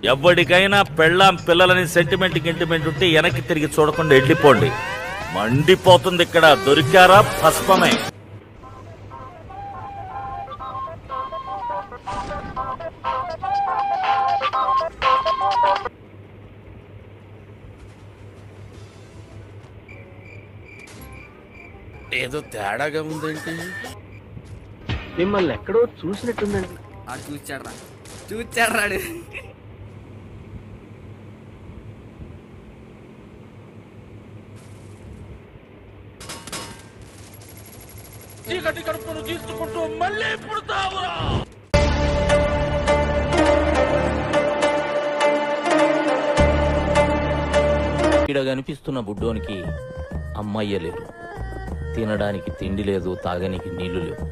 ఎవరికైనా పెళ్ళాం పిల్లలని సెంటిమెంట్ గింటిమెంట్ ఉంటే వెనక్కి తిరిగి చూడకుండా వెళ్ళిపోండి మండిపోతుంది ఇక్కడ దొరికారా భస్మమే ఏదో తేడాగా ఉందేంటి మిమ్మల్ని ఎక్కడో చూసినట్టుందండి ఆ చూచాడు రా చూచాడు రాడు చీకటి కడుపును తీసుకుంటూ మళ్ళీ పుడతావురా ఇక్కడ కనిపిస్తున్న బుడ్డోనికి అమ్మయ్య లేరు తినడానికి తిండి లేదు తాగనికి నీళ్లు లేవు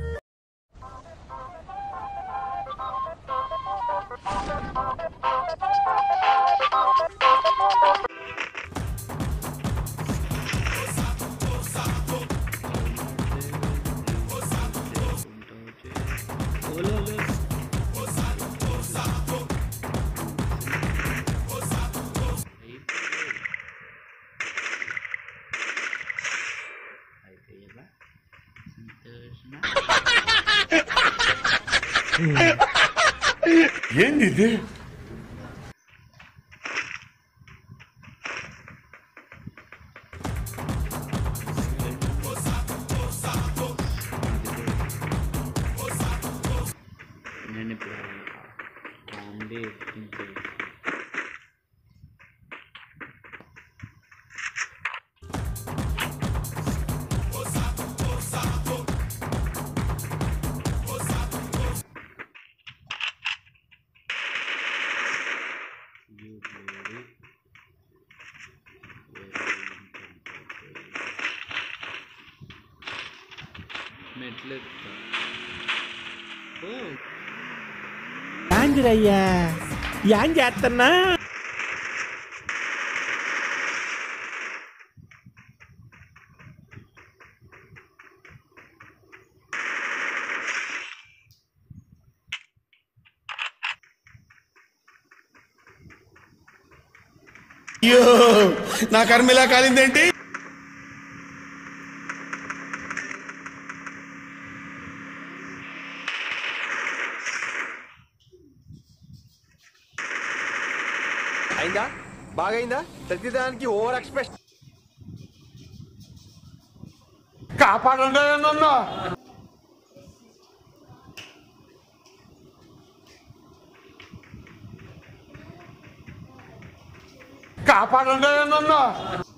ఏంది ఇది యాందిరయ్యా యాం చేస్తున్నా అయ్యో నా కర్మ ఇలా కాలిందేంటి అయిందా బాగైందా ప్రతిదానికి ఓవర్ ఎక్స్ప్రెస్ కాపాడండి నన్ను కాపాడండి నన్ను